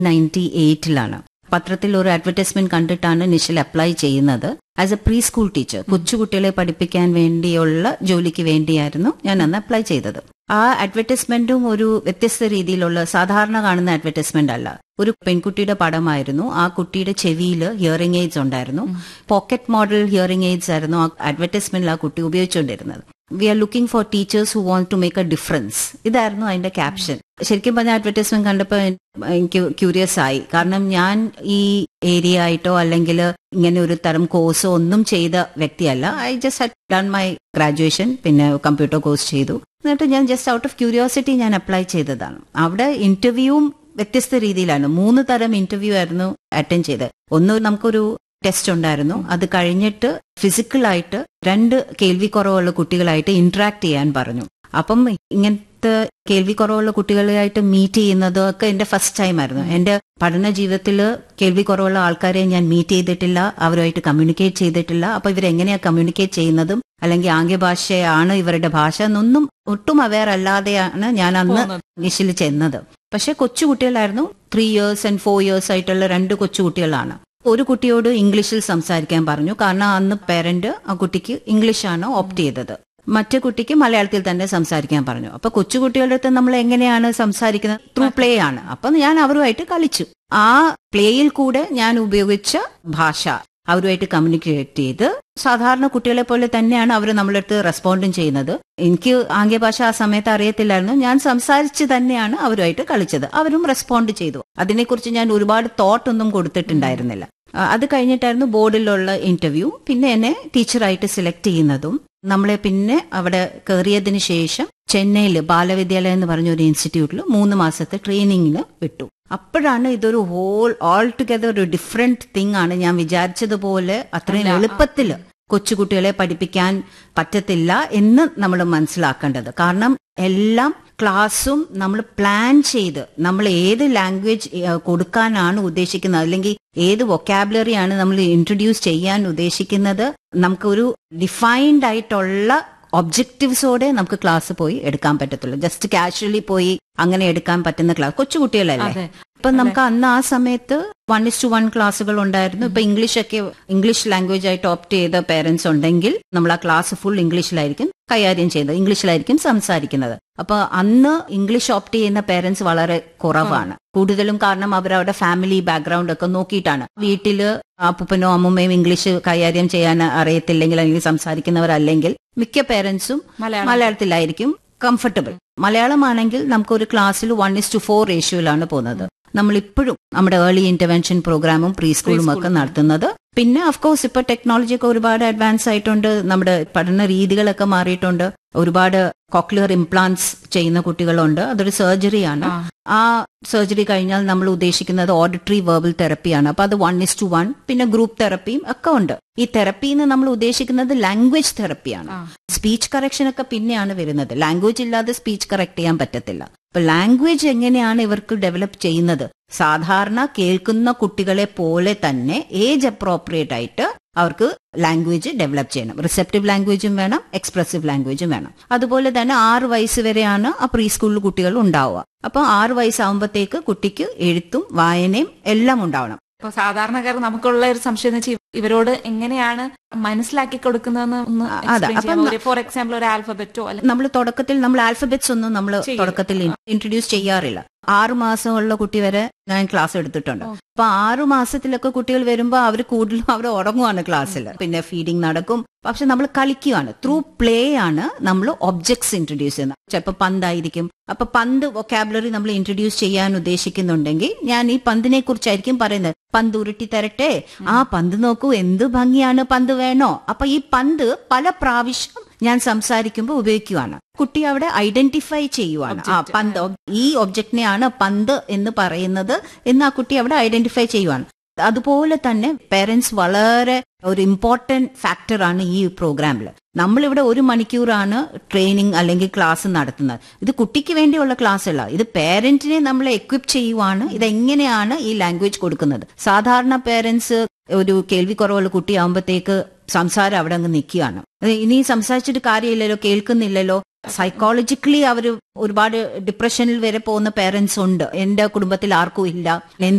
ninety എയ്റ്റിലാണ് പത്രത്തിൽ ഒരു advertisement കണ്ടിട്ടാണ് നിഷിൽ അപ്ലൈ ചെയ്യുന്നത് as a preschool teacher കൊച്ചുകുട്ടികളെ പഠിപ്പിക്കാൻ വേണ്ടിയുള്ള ജോലിക്ക് വേണ്ടിയായിരുന്നു ഞാൻ അന്ന് അപ്ലൈ ചെയ്തത് ആ അഡ്വർടൈസ്മെന്റും ഒരു വ്യത്യസ്ത രീതിയിലുള്ള സാധാരണ കാണുന്ന അഡ്വർടൈസ്മെന്റ് അല്ല ഒരു പെൺകുട്ടിയുടെ പടമായിരുന്നു ആ കുട്ടിയുടെ ചെവിയിൽ ഹിയറിംഗ് എയ്ഡ്സ് ഉണ്ടായിരുന്നു പോക്കറ്റ് മോഡൽ ഹിയറിംഗ് എയ്ഡ്സ് ആയിരുന്നു ആ അഡ്വർടൈസ്മെന്റിൽ ആ കുട്ടി ഉപയോഗിച്ചുകൊണ്ടിരുന്നത് we are looking for teachers who want to make a difference ഇതായിരുന്നു അതിന്റെ ക്യാപ്ഷൻ ശരിക്കും പറഞ്ഞ അഡ്വർടൈസ്മെന്റ് കണ്ടപ്പോൾ എനിക്ക് ക്യൂരിയസ് ആയി കാരണം ഞാൻ ഈ ഏരിയ ആയിട്ടോ അല്ലെങ്കിൽ ഇങ്ങനെ ഒരു തരം കോഴ്സോ ഒന്നും ചെയ്ത വ്യക്തിയല്ല I just had done my graduation പിന്നെ കമ്പ്യൂട്ടർ കോഴ്സ് ചെയ്തു എന്നിട്ട് ഞാൻ ജസ്റ്റ് ഔട്ട് ഓഫ് ക്യൂരിയോസിറ്റി ഞാൻ അപ്ലൈ ചെയ്തതാണ് അവിടെ ഇന്റർവ്യൂവും വ്യത്യസ്ത രീതിയിലാണ് മൂന്ന് തരം ഇന്റർവ്യൂ ആയിരുന്നു അറ്റൻഡ് ചെയ്തത് ഒന്ന് നമുക്കൊരു ടെസ്റ്റ് ഉണ്ടായിരുന്നു അത് കഴിഞ്ഞിട്ട് ഫിസിക്കലായിട്ട് രണ്ട് കേൾവി കുറവുള്ള കുട്ടികളായിട്ട് ഇന്ററാക്ട് ചെയ്യാൻ പറഞ്ഞു അപ്പം ഇങ്ങനത്തെ കേൾവി കുറവുള്ള കുട്ടികളായിട്ട് മീറ്റ് ചെയ്യുന്നത് ഒക്കെ എന്റെ ഫസ്റ്റ് ടൈം ആയിരുന്നു എന്റെ പഠന ജീവിതത്തിൽ കേൾവി കുറവുള്ള ആൾക്കാരെ ഞാൻ മീറ്റ് ചെയ്തിട്ടില്ല അവരുമായിട്ട് കമ്മ്യൂണിക്കേറ്റ് ചെയ്തിട്ടില്ല അപ്പൊ ഇവരെങ്ങനെയാ കമ്മ്യൂണിക്കേറ്റ് ചെയ്യുന്നതും അല്ലെങ്കിൽ ആംഗ്യഭാഷയാണ് ഇവരുടെ ഭാഷ എന്നൊന്നും ഒട്ടും അവയർ അല്ലാതെയാണ് ഞാൻ അന്ന് നിശിൽ ചെന്നത് പക്ഷെ കൊച്ചുകുട്ടികളായിരുന്നു three years and four years ആയിട്ടുള്ള രണ്ട് കൊച്ചുകുട്ടികളാണ് ഒരു കുട്ടിയോട് ഇംഗ്ലീഷിൽ സംസാരിക്കാൻ പറഞ്ഞു കാരണം അന്ന് പേരന്റ് ആ കുട്ടിക്ക് ഇംഗ്ലീഷാണ് ഓപ്റ്റ് ചെയ്തത് മറ്റേ കുട്ടിക്ക് മലയാളത്തിൽ തന്നെ സംസാരിക്കാൻ പറഞ്ഞു അപ്പൊ കൊച്ചുകുട്ടികളുടെ അടുത്ത് നമ്മൾ എങ്ങനെയാണ് സംസാരിക്കുന്നത് ത്രൂ പ്ലേ ആണ് അപ്പൊ ഞാൻ അവരുമായിട്ട് കളിച്ചു ആ പ്ലേയിൽ കൂടെ ഞാൻ ഉപയോഗിച്ച ഭാഷ അവരുമായിട്ട് കമ്മ്യൂണിക്കേറ്റ് ചെയ്ത് സാധാരണ കുട്ടികളെ പോലെ തന്നെയാണ് അവർ നമ്മളെ അടുത്ത് റെസ്പോണ്ടും ചെയ്യുന്നത് എനിക്ക് ആംഗ്യഭാഷ ആ സമയത്ത് അറിയത്തില്ലായിരുന്നു ഞാൻ സംസാരിച്ച് തന്നെയാണ് അവരുമായിട്ട് കളിച്ചത് അവരും റെസ്പോണ്ട് ചെയ്തു അതിനെക്കുറിച്ച് ഞാൻ ഒരുപാട് തോട്ടൊന്നും കൊടുത്തിട്ടുണ്ടായിരുന്നില്ല അത് കഴിഞ്ഞിട്ടായിരുന്നു ബോർഡിലുള്ള ഇന്റർവ്യൂ പിന്നെ എന്നെ ടീച്ചറായിട്ട് സെലക്ട് ചെയ്യുന്നതും നമ്മളെ പിന്നെ അവിടെ കയറിയതിന് ശേഷം ചെന്നൈയിൽ ബാലവിദ്യാലയം എന്ന് പറഞ്ഞ ഒരു ഇൻസ്റ്റിറ്റ്യൂട്ടിൽ മൂന്ന് മാസത്തെ ട്രെയിനിങ്ങിന് വിട്ടു അപ്പോഴാണ് ഇതൊരു ഹോൾ ഓൾ ടുഗദർ ഒരു ഡിഫറെന്റ് തിങ് ആണ് ഞാൻ വിചാരിച്ചതുപോലെ അത്രയും എളുപ്പത്തിൽ കൊച്ചുകുട്ടികളെ പഠിപ്പിക്കാൻ പറ്റത്തില്ല എന്ന് നമ്മൾ മനസ്സിലാക്കേണ്ടത് കാരണം എല്ലാം ക്ലാസ്സും നമ്മൾ പ്ലാൻ ചെയ്ത് നമ്മൾ ഏത് ലാംഗ്വേജ് കൊടുക്കാനാണ് ഉദ്ദേശിക്കുന്നത് അല്ലെങ്കിൽ ഏത് വൊക്കാബുലറിയാണ് നമ്മൾ ഇൻട്രൊഡ്യൂസ് ചെയ്യാൻ ഉദ്ദേശിക്കുന്നത് നമുക്കൊരു ഡിഫൈൻഡ് ആയിട്ടുള്ള ഒബ്ജക്റ്റീവ്സോടെ നമുക്ക് ക്ലാസ് പോയി എടുക്കാൻ പറ്റത്തുള്ളൂ ജസ്റ്റ് കാഷ്വലി പോയി അങ്ങനെ എടുക്കാൻ പറ്റുന്ന ക്ലാസ് കൊച്ചുകുട്ടികളല്ലേ ഇപ്പൊ നമുക്ക് അന്ന് ആ സമയത്ത് വൺ ഇസ് ടു വൺ ക്ലാസ്സുകൾ ഉണ്ടായിരുന്നു ഇപ്പൊ ഇംഗ്ലീഷ് ഒക്കെ ഇംഗ്ലീഷ് ലാംഗ്വേജ് ആയിട്ട് ഓപ്റ്റ് ചെയ്ത പേരൻസ് ഉണ്ടെങ്കിൽ നമ്മൾ ആ ക്ലാസ് ഫുൾ ഇംഗ്ലീഷിലായിരിക്കും കൈകാര്യം ചെയ്യുന്നത് ഇംഗ്ലീഷിലായിരിക്കും സംസാരിക്കുന്നത് അപ്പൊ അന്ന് ഇംഗ്ലീഷ് ഓപ്റ്റ് ചെയ്യുന്ന പേരൻസ് വളരെ കുറവാണ് കൂടുതലും കാരണം അവരവരുടെ ഫാമിലി ബാക്ക്ഗ്രൗണ്ട് ഒക്കെ നോക്കിയിട്ടാണ് വീട്ടില് അപ്പൂപ്പനോ അമ്മൂമ്മയും ഇംഗ്ലീഷ് കൈകാര്യം ചെയ്യാൻ അറിയത്തില്ലെങ്കിൽ അല്ലെങ്കിൽ സംസാരിക്കുന്നവരല്ലെങ്കിൽ മിക്ക പേരൻസും മലയാളത്തിലായിരിക്കും കംഫർട്ടബിൾ മലയാളമാണെങ്കിൽ നമുക്ക് ഒരു ക്ലാസ്സിൽ വൺ ഇസ് ടു ഫോർ റേഷ്യോയിലാണ് പോകുന്നത് നമ്മൾ ഇപ്പോഴും നമ്മുടെ ഏർലി ഇന്റർവെൻഷൻ പ്രോഗ്രാമും പ്രീ സ്കൂളും ഒക്കെ നടത്തുന്നത് പിന്നെ അഫ്കോഴ്സ് ഇപ്പൊ ടെക്നോളജി ഒക്കെ ഒരുപാട് അഡ്വാൻസ് ആയിട്ടുണ്ട് നമ്മുടെ പഠന രീതികളൊക്കെ മാറിയിട്ടുണ്ട് ഒരുപാട് കോക്ലിയർ ഇംപ്ലാന്റ്സ് ചെയ്യുന്ന കുട്ടികളുണ്ട് അതൊരു സർജറിയാണ് ആ സർജറി കഴിഞ്ഞാൽ നമ്മൾ ഉദ്ദേശിക്കുന്നത് ഓഡിറ്ററി വെർബൽ തെറപ്പിയാണ് അപ്പൊ അത് വൺ ഇസ് ടു വൺ പിന്നെ ഗ്രൂപ്പ് തെറപ്പിയും ഒക്കെ ഉണ്ട് ഈ തെറപ്പിന്ന് നമ്മൾ ഉദ്ദേശിക്കുന്നത് ലാംഗ്വേജ് തെറപ്പിയാണ് സ്പീച്ച് കറക്ഷൻ ഒക്കെ പിന്നെയാണ് വരുന്നത് ലാംഗ്വേജ് ഇല്ലാതെ സ്പീച്ച് കറക്റ്റ് ചെയ്യാൻ പറ്റത്തില്ല അപ്പൊ ലാംഗ്വേജ് എങ്ങനെയാണ് ഇവർക്ക് ഡെവലപ്പ് ചെയ്യുന്നത് സാധാരണ കേൾക്കുന്ന കുട്ടികളെ പോലെ തന്നെ ഏജ് അപ്രോപ്രിയേറ്റ് ആയിട്ട് അവർക്ക് ലാംഗ്വേജ് ഡെവലപ്പ് ചെയ്യണം റിസെപ്റ്റീവ് ലാംഗ്വേജും വേണം എക്സ്പ്രസീവ് ലാംഗ്വേജും വേണം അതുപോലെ തന്നെ ആറ് വയസ്സ് വരെയാണ് ആ പ്രീ സ്കൂളിൽ കുട്ടികൾ ഉണ്ടാവുക അപ്പൊ ആറ് വയസ്സാകുമ്പോഴത്തേക്ക് കുട്ടിക്ക് എഴുത്തും വായനയും എല്ലാം ഉണ്ടാവണം ഇപ്പൊ സാധാരണക്കാർ നമുക്കുള്ള ഒരു സംശയം എന്ന് വെച്ചാൽ ഇവരോട് എങ്ങനെയാണ് മനസ്സിലാക്കി കൊടുക്കുന്നതെന്ന് ഒന്ന് ഫോർ എക്സാമ്പിൾ ഒരു ആൽഫബറ്റോ നമ്മൾ തുടക്കത്തിൽ നമ്മൾ ആൽഫബറ്റ്സ് ഒന്നും നമ്മൾ തുടക്കത്തിൽ ഇൻട്രൊഡ്യൂസ് ചെയ്യാറില്ല ആറു മാസമുള്ള കുട്ടി വരെ ഞാൻ ക്ലാസ് എടുത്തിട്ടുണ്ട് അപ്പൊ ആറു മാസത്തിലൊക്കെ കുട്ടികൾ വരുമ്പോൾ അവർ കൂടുതലും അവർ ഉറങ്ങുവാണ് ക്ലാസ്സിൽ പിന്നെ ഫീഡിങ് നടക്കും പക്ഷെ നമ്മൾ കളിക്കുകയാണ് ത്രൂ പ്ലേ ആണ് നമ്മൾ ഒബ്ജക്ട്സ് ഇൻട്രൊഡ്യൂസ് ചെയ്യുന്നത് ചിലപ്പോൾ പന്തായിരിക്കും അപ്പൊ പന്ത് വൊക്കാബുലറി നമ്മൾ ഇൻട്രൊഡ്യൂസ് ചെയ്യാൻ ഉദ്ദേശിക്കുന്നുണ്ടെങ്കിൽ ഞാൻ ഈ പന്തിനെ കുറിച്ചായിരിക്കും പറയുന്നത് പന്ത് ഉരുട്ടി തരട്ടെ ആ പന്ത് നോക്കൂ എന്ത് ഭംഗിയാണ് പന്ത് വേണോ അപ്പൊ ഈ പന്ത് പല പ്രാവശ്യം ഞാൻ സംസാരിക്കുമ്പോൾ ഉപയോഗിക്കുവാണ് കുട്ടി അവിടെ ഐഡന്റിഫൈ ചെയ്യുവാണ് ആ പന്ത് ഈ ഒബ്ജക്റ്റിനെയാണ് പന്ത് എന്ന് പറയുന്നത് എന്ന് ആ കുട്ടി അവിടെ ഐഡന്റിഫൈ ചെയ്യുവാണ് അതുപോലെ തന്നെ പേരൻസ് വളരെ ഒരു ഇമ്പോർട്ടന്റ് ഫാക്ടറാണ് ഈ പ്രോഗ്രാമിൽ നമ്മളിവിടെ ഒരു മണിക്കൂറാണ് ട്രെയിനിങ് അല്ലെങ്കിൽ ക്ലാസ് നടത്തുന്നത് ഇത് കുട്ടിക്ക് വേണ്ടിയുള്ള ക്ലാസ് അല്ല ഇത് പേരന്റിനെ നമ്മൾ എക്വിപ്പ് ചെയ്യുവാണ് ഇതെങ്ങനെയാണ് ഈ ലാംഗ്വേജ് കൊടുക്കുന്നത് സാധാരണ പേരൻസ് ഒരു കേൾവി കുറവുള്ള കുട്ടിയാകുമ്പോഴത്തേക്ക് സംസാരം അവിടെ അങ്ങ് നിൽക്കുകയാണ് ഇനി സംസാരിച്ചിട്ട് കാര്യമില്ലല്ലോ കേൾക്കുന്നില്ലല്ലോ സൈക്കോളജിക്കലി അവർ ഒരുപാട് ഡിപ്രഷനിൽ വരെ പോകുന്ന പേരൻസ് ഉണ്ട് എന്റെ കുടുംബത്തിൽ ആർക്കും ഇല്ല